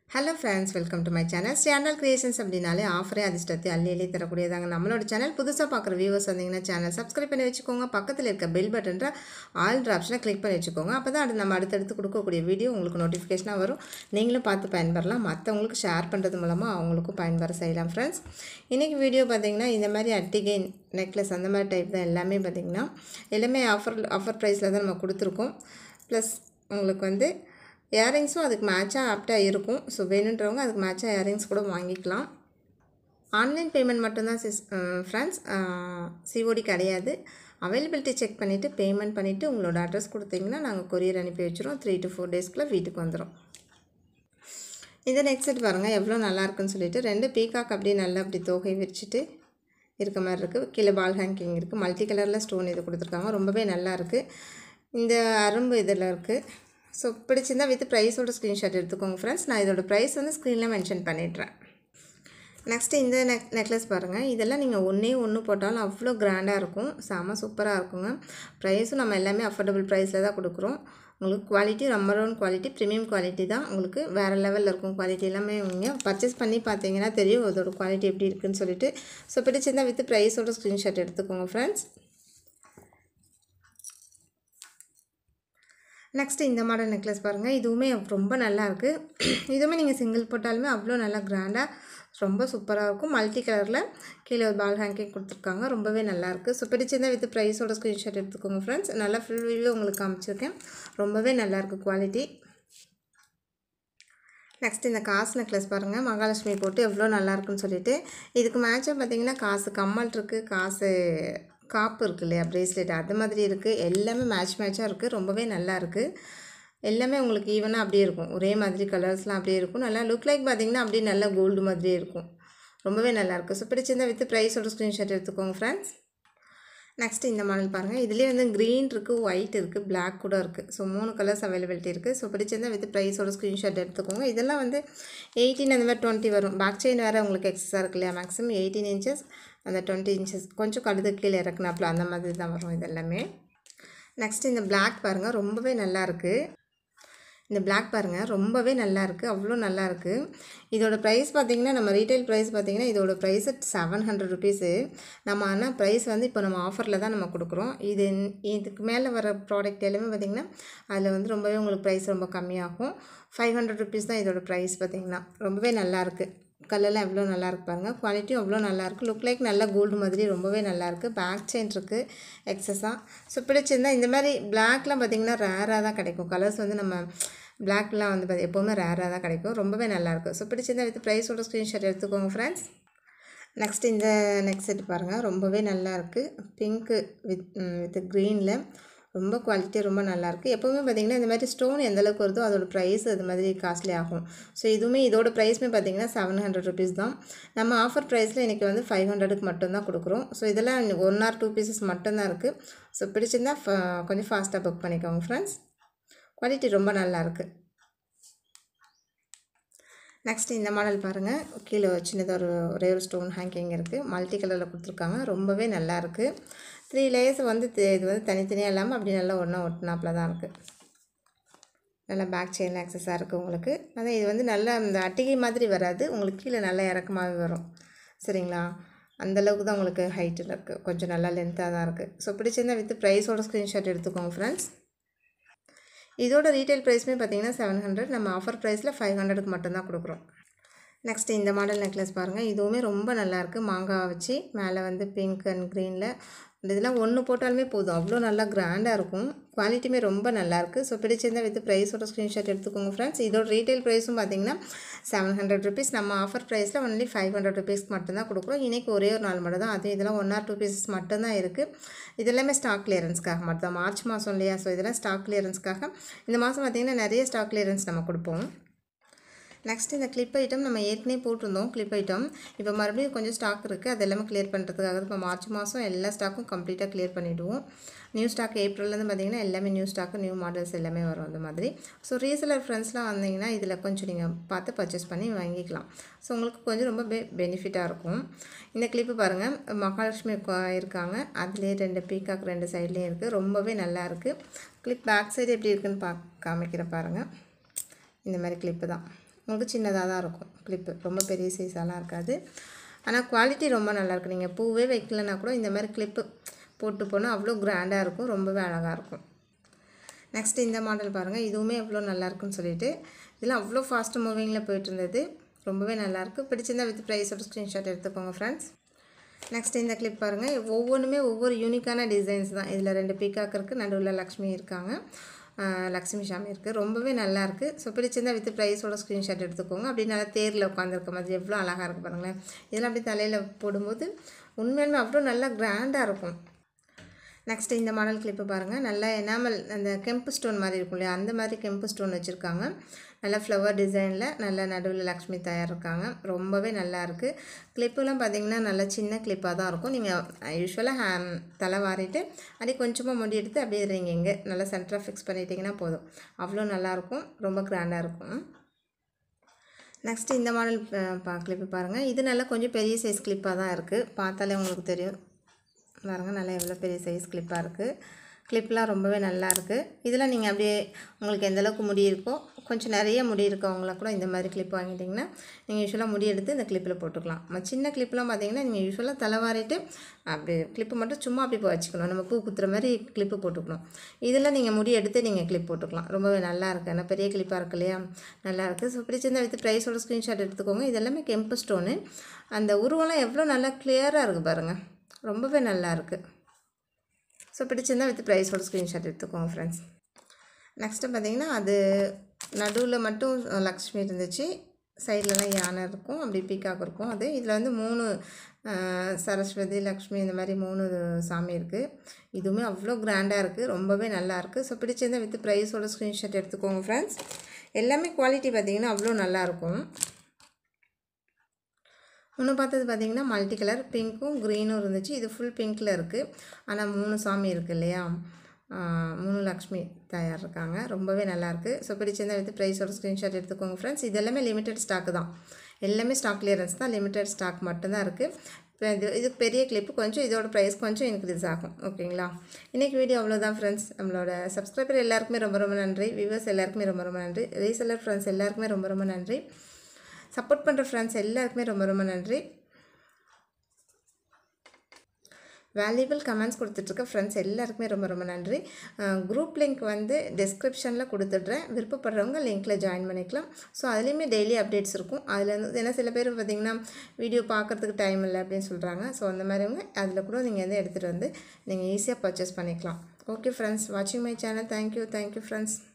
hello friends welcome to my channel channel creations அப்படின்னாலே ஆஃபரே அதிர்ஷ்டத்தை அள்ளி அள்ளி தரக்கூடியதாங்க நம்மளோட சேனல் புதுசாக பார்க்குற வியூவர்ஸ் வந்தீங்கன்னா சேனல் சப்ஸ்கிரைப் பண்ணி வச்சுக்கோங்க பக்கத்தில் இருக்க பெல் பட்டன்ற ஆல் ஆப்ஷனை கிளிக் பண்ணி வச்சுக்கோங்க அப்போ தான் அது நம்ம அடுத்தடுத்து கொடுக்கக்கூடிய வீடியோ உங்களுக்கு நோட்டிஃபிகேஷனாக வரும் நீங்களும் பார்த்து பயன்பெறலாம் மற்றவங்களுக்கு ஷேர் பண்ணுறது மூலமாக அவங்களுக்கும் பயன்பெற செய்யலாம் ஃப்ரெண்ட்ஸ் இன்றைக்கி வீடியோ பார்த்தீங்கன்னா இந்த மாதிரி அட்டிகை நெக்லஸ் அந்த மாதிரி டைப் தான் எல்லாமே பார்த்திங்கன்னா எல்லாமே ஆஃபர் ஆஃபர் ப்ரைஸில் தான் நம்ம கொடுத்துருக்கோம் ப்ளஸ் உங்களுக்கு வந்து இயரிங்ஸும் அதுக்கு மேட்சாக ஆப்டாக இருக்கும் ஸோ வேணுன்றவங்க அதுக்கு மேட்சாக இயரிங்ஸ் கூட வாங்கிக்கலாம் ஆன்லைன் பேமெண்ட் மட்டும்தான் சிஸ் ஃப்ரெண்ட்ஸ் சிஓடி கிடையாது அவைலபிலிட்டி செக் பண்ணிவிட்டு பேமெண்ட் பண்ணிவிட்டு உங்களோட அட்ரஸ் கொடுத்தீங்கன்னா நாங்கள் கொரியர் அனுப்பி வச்சுருவோம் த்ரீ டு ஃபோர் டேஸ்க்குள்ளே வீட்டுக்கு வந்துடும் இந்த நெக்ஸ்ட் செட் பாருங்கள் எவ்வளோ நல்லா இருக்குன்னு சொல்லிட்டு ரெண்டு பீகாக் அப்படியே நல்லா அப்படி தோகை விரிச்சிட்டு இருக்க மாதிரி இருக்குது கீழே பால் ஹேங்கிங் இருக்குது மல்டி கலரில் ஸ்டோன் இது கொடுத்துருக்காங்க ரொம்பவே நல்லா இருக்குது இந்த அரும்பு இதில் இருக்குது ஸோ பிடிச்சிருந்தா வித் ப்ரைஸோட ஸ்க்ரீன்ஷாட் எடுத்துக்கோங்க ஃப்ரெண்ட்ஸ் நான் இதோட ப்ரைஸ் வந்து ஸ்க்ரீனில் மென்ஷன் பண்ணிடுறேன் நெக்ஸ்ட்டு இந்த நெக் நெக்லஸ் பாருங்கள் இதெல்லாம் நீங்கள் ஒன்றே ஒன்று போட்டாலும் அவ்வளோ கிராண்டாக இருக்கும் செம சூப்பராக இருக்குங்க ப்ரைஸும் நம்ம எல்லாமே அஃபோர்டபுள் ப்ரைஸில் தான் கொடுக்குறோம் உங்களுக்கு quality number one quality premium quality தான் உங்களுக்கு வேறு லெவலில் இருக்கும் குவாலிட்டி எல்லாமே நீங்கள் பர்ச்சேஸ் பண்ணி பார்த்தீங்கன்னா தெரியும் அதோட குவாலிட்டி எப்படி இருக்குன்னு சொல்லிட்டு ஸோ பிடிச்சிருந்தா வித் ப்ரைஸோட ஸ்க்ரீன்ஷாட் எடுத்துக்கோங்க ஃப்ரெண்ட்ஸ் நெக்ஸ்ட்டு இந்த மாடல் நெக்லஸ் பாருங்கள் இதுவுமே ரொம்ப நல்லா இருக்குது இதுவுமே நீங்கள் சிங்கிள் போட்டாலுமே அவ்வளோ நல்லா கிராண்டாக ரொம்ப சூப்பராக இருக்கும் மல்டி கலரில் கீழே ஒரு பால் ஹேங்கிங் கொடுத்துருக்காங்க ரொம்பவே நல்லாயிருக்கு ஸோ பிடிச்சிருந்தால் வித் ப்ரைஸோட ஸ்க்ரீன்ஷாட் எடுத்துக்கோங்க ஃப்ரெண்ட்ஸ் நல்லா ஃபுல் வீடியோ உங்களுக்கு காமிச்சிருக்கேன் ரொம்பவே நல்லாயிருக்கு குவாலிட்டி நெக்ஸ்ட் இந்த காசு நெக்லஸ் பாருங்கள் மகாலட்சுமி போட்டு எவ்வளோ நல்லாயிருக்குன்னு சொல்லிட்டு இதுக்கு மேட்சாக பார்த்தீங்கன்னா காசு கம்மல் இருக்குது காசு காப்பு இருக்குது இல்லையா ப்ரேஸ்லெட் அது மாதிரி இருக்குது எல்லாமே மேட்ச் மேட்சாக இருக்குது ரொம்பவே நல்லா இருக்குது எல்லாமே உங்களுக்கு ஈவனாக அப்படியே இருக்கும் ஒரே மாதிரி கலர்ஸ்லாம் அப்படியே இருக்கும் நல்லா லுக் லைக் பார்த்தீங்கன்னா அப்படியே நல்லா கோல்டு மாதிரியே இருக்கும் ரொம்பவே நல்லாயிருக்கு ஸோ பிடிச்சிருந்தா வித் ப்ரைஸோட ஸ்க்ரீன்ஷாட் எடுத்துக்கோங்க ஃப்ரெண்ட்ஸ் நெக்ஸ்ட் இந்த மாடல் பாருங்கள் இதுலேயே வந்து க்ரீன் இருக்குது ஒயிட் இருக்குது பிளாக் கூட இருக்குது ஸோ மூணு கலர்ஸ் அவைலபிலிட்டி இருக்குது ஸோ பிடிச்சிருந்தா வித் ப்ரைஸோட ஸ்க்ரீன்ஷாட் எடுத்துக்கோங்க இதெல்லாம் வந்து எயிட்டீன் அந்த மாதிரி டுவெண்ட்டி வரும் பேக் செயின் வேறு உங்களுக்கு எக்ஸஸாக இருக்கு இல்லையா மேக்ஸிமம் எயிட்டீன் இன்ச்சஸ் அந்த டுவெண்ட்டி இன்ச்சஸ் கொஞ்சம் கழுது கீழே இறக்குனாப்புல அந்த மாதிரி தான் வரும் இதெல்லாமே நெக்ஸ்ட் இந்த பிளாக் பாருங்கள் ரொம்பவே நல்லா இருக்குது இந்த பிளாக் பாருங்கள் ரொம்பவே நல்லா இருக்குது அவ்வளோ நல்லா இருக்குது இதோட ப்ரைஸ் பார்த்திங்கன்னா நம்ம ரீட்டைல் ப்ரைஸ் பார்த்திங்கன்னா இதோட ப்ரைஸ் செவன் ஹண்ட்ரட் ருபீஸு நம்ம ஆனால் ப்ரைஸ் வந்து இப்போ நம்ம ஆஃபரில் தான் நம்ம கொடுக்குறோம் இது இதுக்கு மேலே வர ப்ராடக்ட் எல்லாமே பார்த்திங்கன்னா அதில் வந்து ரொம்பவே உங்களுக்கு ப்ரைஸ் ரொம்ப கம்மியாகும் ஃபைவ் ஹண்ட்ரட் ருபீஸ் தான் இதோட ப்ரைஸ் பார்த்திங்கன்னா ரொம்பவே நல்லாயிருக்கு கல்லெல்லாம் எவ்வளோ நல்லா இருக்கு பாருங்கள் குவாலிட்டியும் அவ்வளோ நல்லாயிருக்கு லுக் லைக் நல்லா கோல்டு மாதிரி ரொம்பவே நல்லாயிருக்கு பேக் செயின் இருக்குது எக்ஸஸாக ஸோ பிடிச்சிருந்தா இந்த மாதிரி பிளாக்லாம் பார்த்திங்கன்னா ரேராக தான் கிடைக்கும் கலர்ஸ் வந்து நம்ம பிளாக்லாம் வந்து பார்த்து எப்போவுமே ரேராக தான் கிடைக்கும் ரொம்பவே நல்லாயிருக்கும் ஸோ பிடிச்சிருந்தா வித் ப்ரைஸோட ஸ்க்ரீன்ஷாட் எடுத்துக்கோங்க ஃப்ரெண்ட்ஸ் நெக்ஸ்ட் இந்த நெக்ஸ்ட் செட் பாருங்கள் ரொம்பவே நல்லா இருக்குது பிங்க்கு வித் வித் க்ரீனில் ரொம்ப குவாலிட்டி ரொம்ப நல்லாயிருக்கு எப்போவுமே பார்த்திங்கன்னா இந்த மாதிரி ஸ்டோன் எந்தளவுக்கு வருதோ அதோட ப்ரைஸ் அது மாதிரி காஸ்ட்லி ஆகும் ஸோ இதுவுமே இதோட ப்ரைஸுமே பார்த்திங்கன்னா செவன் ஹண்ட்ரட் ருபீஸ் தான் நம்ம ஆஃபர் ப்ரைஸில் இன்றைக்கி வந்து ஃபைவ் ஹண்ட்ரடுக்கு மட்டும்தான் கொடுக்குறோம் ஸோ இதெல்லாம் ஒன் ஆர் டூ பீசஸ் மட்டும்தான் இருக்குது ஸோ பிடிச்சிருந்தா கொஞ்சம் ஃபாஸ்ட்டாக புக் பண்ணிக்கோங்க ஃப்ரெண்ட்ஸ் குவாலிட்டி ரொம்ப நல்லாயிருக்கு நெக்ஸ்ட் இந்த மாடல் பாருங்கள் கீழே சின்னதாக ஒரு ஒரே ஒரு ஸ்டோன் ஹேங்கிங் இருக்குது மல்டி கலரில் கொடுத்துருக்காங்க ரொம்பவே நல்லாயிருக்கு த்ரீ லேயர்ஸ் வந்து இது வந்து தனித்தனியாக இல்லாமல் அப்படி நல்லா ஒன்றா ஒட்டினாப்பில் தான் இருக்குது நல்லா பேக் செயின் ஆக்சஸாக இருக்குது உங்களுக்கு அதான் இது வந்து நல்லா இந்த அட்டிகை மாதிரி வராது உங்களுக்கு கீழே நல்லா இறக்கமாகவே வரும் சரிங்களா அந்தளவுக்கு தான் உங்களுக்கு ஹைட்டில் இருக்குது கொஞ்சம் நல்லா லென்த்தாக தான் இருக்குது ஸோ பிடிச்சிருந்தா வித் ப்ரைஸோட ஸ்க்ரீன்ஷாட் எடுத்துக்கோங்க ஃப்ரெண்ட்ஸ் இதோட ரீட்டைல் ப்ரைஸுமே பார்த்தீங்கன்னா செவன் ஹண்ட்ரட் நம்ம ஆஃபர் ப்ரைஸில் ஃபைவ் ஹண்ட்ரடுக்கு மட்டும்தான் கொடுக்குறோம் நெக்ஸ்ட் இந்த மாடல் நெக்லஸ் பாருங்கள் இதுவுமே ரொம்ப நல்லாயிருக்கு மாங்காய் வச்சு மேலே வந்து பிங்க் அண்ட் க்ரீனில் இந்த இதெல்லாம் ஒன்று போட்டாலுமே போதும் அவ்வளோ நல்லா கிராண்டாக இருக்கும் குவாலிட்டியுமே ரொம்ப நல்லாயிருக்கு ஸோ பிடிச்சிருந்தால் வித் ப்ரைஸோட ஸ்க்ரீன்ஷாட் எடுத்துக்கோங்க ஃப்ரெண்ட்ஸ் இதோட ரீட்டைல் ப்ரைஸும் பார்த்தீங்கன்னா செவன் ஹண்ட்ரட் ருபீஸ் நம்ம ஆஃபர் ப்ரைஸில் ஒன்லி ஃபைவ் ஹண்ட்ரட் ருபீஸ்க்கு மட்டும்தான் கொடுக்குறோம் இன்றைக்கி ஒரே ஒரு நாள் மட்டும் தான் அது இதெல்லாம் ஒன் ஆர் டூ பீசஸ் மட்டும்தான் இருக்குது இதெல்லாமே ஸ்டாக் கிளியரன்ஸ்க்காக மட்டும் தான் மார்ச் மாதம் இல்லையா ஸோ இதெல்லாம் ஸ்டாக் கிளியரன்ஸ்க்காக இந்த மாதம் பார்த்திங்கன்னா நிறைய ஸ்டாக் கிளியரன்ஸ் நம்ம கொடுப்போம் நெக்ஸ்ட் இந்த கிளிப் ஐட்டம் நம்ம ஏற்கனவே போட்டிருந்தோம் கிளிப் ஐட்டம் இப்போ மறுபடியும் கொஞ்சம் ஸ்டாக் இருக்குது அது எல்லாமே கிளியர் பண்ணுறதுக்காக இப்போ மார்ச் மாதம் எல்லா ஸ்டாக்கும் கம்ப்ளீட்டாக கிளியர் பண்ணிவிடுவோம் நியூ ஸ்டாக் ஏப்ரல்லேருந்து பார்த்திங்கன்னா எல்லாமே நியூ ஸ்டாக்கு நியூ மாடல்ஸ் எல்லாமே வரும் அந்த மாதிரி ஸோ ரீசெலர் ஃப்ரெண்ட்ஸ்லாம் வந்தீங்கன்னா இதில் கொஞ்சம் நீங்கள் பார்த்து பர்ச்சேஸ் பண்ணி வாங்கிக்கலாம் ஸோ உங்களுக்கு கொஞ்சம் ரொம்ப பெ பெனிஃபிட்டாக இருக்கும் இந்த கிளிப்பு பாருங்கள் மகாலட்சுமி இருக்காங்க அதுலேயே ரெண்டு பீகாக் ரெண்டு சைட்லேயும் இருக்குது ரொம்பவே நல்லா இருக்குது கிளிப் பேக் சைடு எப்படி இருக்குன்னு பா காமிக்கிற பாருங்கள் இந்த மாதிரி கிளிப்பு தான் உங்களுக்கு சின்னதாக தான் இருக்கும் கிளிப்பு ரொம்ப பெரிய சைஸாலாம் இருக்காது ஆனால் குவாலிட்டி ரொம்ப நல்லாயிருக்கு நீங்கள் பூவே வைக்கலனா கூட இந்த மாதிரி கிளிப்பு போட்டு போனால் அவ்வளோ கிராண்டாக இருக்கும் ரொம்பவே அழகாக இருக்கும் நெக்ஸ்ட் இந்த மாடல் பாருங்கள் இதுவுமே எவ்வளோ நல்லாயிருக்குன்னு சொல்லிட்டு இதெல்லாம் அவ்வளோ ஃபாஸ்ட் மூவிங்கில் போயிட்டு இருந்தது ரொம்பவே நல்லாயிருக்கு பிடிச்சிருந்தா வித் ப்ரைஸோட ஸ்க்ரீன்ஷாட் எடுத்துக்கோங்க ஃப்ரெண்ட்ஸ் நெக்ஸ்ட் இந்த கிளிப் பாருங்கள் ஒவ்வொன்றுமே ஒவ்வொரு யூனிக்கான டிசைன்ஸ் தான் இதில் ரெண்டு பீக்காக் இருக்குது நடுவில் லக்ஷ்மி இருக்காங்க ஆஹ் லக்ஷ்மி சாமி இருக்குது ரொம்பவே நல்லா இருக்குது ஸோ பிடிச்சிருந்தா வித் ப்ரைஸோட ஸ்க்ரீன்ஷாட் எடுத்துக்கோங்க அப்படி நல்லா தேரில் உட்காந்துருக்க மாதிரி எவ்வளோ அழகாக இருக்குது பாருங்களேன் இதெல்லாம் அப்படி தலையில் போடும்போது உண்மையாலுமே அவ்வளோ நல்லா கிராண்டாக இருக்கும் நெக்ஸ்ட் இந்த மாடல் கிளிப்பு பாருங்கள் நல்லா எனாமல் அந்த கெம்பு ஸ்டோன் மாதிரி இருக்கும் இல்லையா அந்த மாதிரி கெம்பு ஸ்டோன் வச்சுருக்காங்க நல்ல ஃப்ளவர் டிசைனில் நல்ல நடுவில் லக்ஷ்மி தயார் இருக்காங்க ரொம்பவே நல்லா இருக்குது கிளிப்புலாம் பார்த்தீங்கன்னா நல்ல சின்ன கிளிப்பாக தான் இருக்கும் நீங்கள் யூஸ்வலாக ஹேம் தலை வாரிட்டு அப்படியே கொஞ்சமாக முடி எடுத்து அப்படியே இருங்க இங்கே நல்லா சென்டராக ஃபிக்ஸ் பண்ணிட்டீங்கன்னா போதும் அவ்வளோ நல்லாயிருக்கும் ரொம்ப கிராண்டாக இருக்கும் நெக்ஸ்ட் இந்த மாடல் பா கிளிப்பு பாருங்கள் இது நல்லா கொஞ்சம் பெரிய சைஸ் கிளிப்பாக தான் இருக்குது பார்த்தாலே உங்களுக்கு தெரியும் பாருங்கள் நல்லா எவ்வளோ பெரிய சைஸ் கிளிப்பாக இருக்குது கிளிப்லாம் ரொம்பவே நல்லா இருக்குது இதில் நீங்கள் அப்படியே உங்களுக்கு எந்த அளவுக்கு முடி இருக்கோ கொஞ்சம் நிறைய முடி இருக்கவங்கள கூட இந்த மாதிரி கிளிப் வாங்கிட்டிங்கன்னா நீங்கள் யூஸ்வலாக முடி எடுத்து இந்த கிளிப்பில் போட்டுக்கலாம் நம்ம சின்ன கிளிப்லாம் பார்த்தீங்கன்னா நீங்கள் யூஸ்வலாக தலைவாரிட்டு அப்படி கிளிப்பு மட்டும் சும்மா அப்படி போய் வச்சுக்கணும் நம்ம பூ குத்துற மாதிரி கிளிப்பு போட்டுக்கணும் இதில் நீங்கள் முடி எடுத்து நீங்கள் கிளிப் போட்டுக்கலாம் ரொம்பவே நல்லா இருக்குது ஏன்னா பெரிய கிளிப்பாக இருக்கு இல்லையா நல்லா இருக்குது ஸோ பிடிச்சிருந்தா வித் ப்ரைஸோட ஸ்க்ரீன்ஷாட் எடுத்துக்கோங்க இது எல்லாமே கெம்பு ஸ்டோனு அந்த உருவம்லாம் எவ்வளோ நல்லா கிளியராக இருக்குது பாருங்கள் ரொம்பவே நல்லா இருக்குது ஸோ பிடிச்சிருந்தா வித் ப்ரைஸோட ஸ்க்ரீன்ஷாட் எடுத்துக்கோங்க ஃப்ரெண்ட்ஸ் நெக்ஸ்ட்டு பார்த்தீங்கன்னா அது நடுவில் மட்டும் லக்ஷ்மி இருந்துச்சு சைட்லலாம் யானை இருக்கும் அப்படி பீக்காக் இருக்கும் அது இதில் வந்து மூணு ஆஹ், சரஸ்வதி லக்ஷ்மி இந்த மாதிரி மூணு சாமி இருக்குது இதுவுமே அவ்வளோ கிராண்டாக இருக்குது ரொம்பவே நல்லா இருக்குது ஸோ பிடிச்சிருந்தா வித் ப்ரைஸோட ஸ்க்ரீன்ஷாட் எடுத்துக்கோங்க ஃப்ரெண்ட்ஸ் எல்லாமே குவாலிட்டி பார்த்தீங்கன்னா அவ்வளோ நல்லாயிருக்கும் ஒன்று பார்த்தது பார்த்தீங்கன்னா மல்டி கலர் பிங்க்கும் க்ரீனும் இருந்துச்சு இது ஃபுல் பிங்க்கில் இருக்குது ஆனால் மூணு சாமி இருக்குது இல்லையா ஆஹ் மூணு லக்ஷ்மி தயார் இருக்காங்க ரொம்பவே நல்லாயிருக்கு ஸோ பிடிச்சிருந்தா எடுத்து ப்ரைஸோட ஸ்க்ரீன்ஷாட் எடுத்துக்கோங்க ஃப்ரெண்ட்ஸ் இது எல்லாமே லிமிட்டட் ஸ்டாக்கு தான் எல்லாமே ஸ்டாக் கிளியரன்ஸ் தான் லிமிட்டட் ஸ்டாக் மட்டும்தான் இருக்குது இப்போ இது இதுக்கு பெரிய கிளிப்பு கொஞ்சம் இதோட ப்ரைஸ் கொஞ்சம் இன்க்ரீஸ் ஆகும் ஓகேங்களா இன்றைக்கி வீடியோ அவ்வளோதான் ஃப்ரெண்ட்ஸ் நம்மளோட சப்ஸ்கிரைபர் எல்லாருக்குமே ரொம்ப ரொம்ப நன்றி வியூவர்ஸ் எல்லாருக்குமே ரொம்ப ரொம்ப நன்றி ரீசெல்லர் ஃப்ரெண்ட்ஸ் எல்லாருக்குமே ரொம்ப ரொம்ப நன்றி சப்போர்ட் பண்ணுற ஃப்ரெண்ட்ஸ் எல்லாருக்குமே ரொம்ப ரொம்ப நன்றி வேல்யூபிள் கமெண்ட்ஸ் கொடுத்துட்ருக்க ஃப்ரெண்ட்ஸ் எல்லாருக்குமே ரொம்ப ரொம்ப நன்றி குரூப் லிங்க் வந்து டிஸ்கிரிப்ஷனில் கொடுத்துட்றேன் விருப்பப்படுறவங்க லிங்க்கில் ஜாயின் பண்ணிக்கலாம் ஸோ அதுலேயுமே டெய்லி அப்டேட்ஸ் இருக்கும் அதில் வந்து ஏன்னா சில பேர் பார்த்திங்கன்னா வீடியோ பார்க்குறதுக்கு டைம் இல்லை அப்படின்னு சொல்கிறாங்க ஸோ அந்த மாதிரிவங்க அதில் கூட நீங்கள் வந்து எடுத்துகிட்டு வந்து நீங்கள் ஈஸியாக பர்ச்சேஸ் பண்ணிக்கலாம் ஓகே ஃப்ரெண்ட்ஸ் வாட்சிங் my channel thank you thank you friends